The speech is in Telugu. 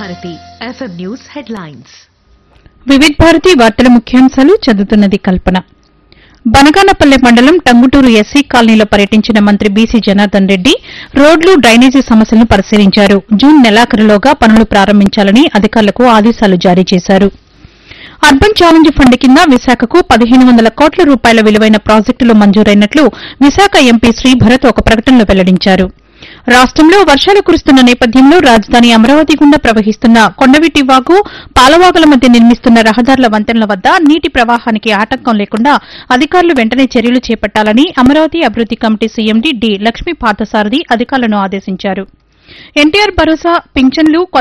Bharati FM news headlines Vividh Bharati వార్తల ముఖ్యాంశాలు చదువుతున్నది కల్పన బనగానపల్లె మండలం టంగుటూరు ఎస్సీ కాలనీలో పర్యటించిన మంత్రి బీసీ జనార్దన్ రెడ్డి రోడ్లు డ్రైనేజీ సమస్యలను పరిశీలించారు జూన్ నెలాఖరులోగా పనులు ప్రారంభించాలని అధికారులకు ఆదేశాలు జారీ చేశారు అర్బన్ ఛాలెంజ్ ఫండ్ కింద విశాఖకు పదిహేను వందల కోట్ల రూపాయల విలువైన ప్రాజెక్టులు మంజూరైనట్లు విశాఖ ఎంపీ శ్రీభరత్ ఒక ప్రకటనలో వెల్లడించారు రాష్టంలో వర్షాలు కురుస్తున్న నేపథ్యంలో రాజధాని అమరావతి గుండా ప్రవహిస్తున్న కొండవీటి వాగు పాలవాగుల మధ్య నిర్మిస్తున్న రహదారుల వంతెనల వద్ద నీటి ప్రవాహానికి ఆటంకం లేకుండా అధికారులు వెంటనే చర్యలు చేపట్టాలని అమరావతి అభివృద్ది committee CMD D Lakshmi Parthasarathy అధికారులను ఆదేశించారు ఎన్టీఆర్ భరోసా పింఛన్లు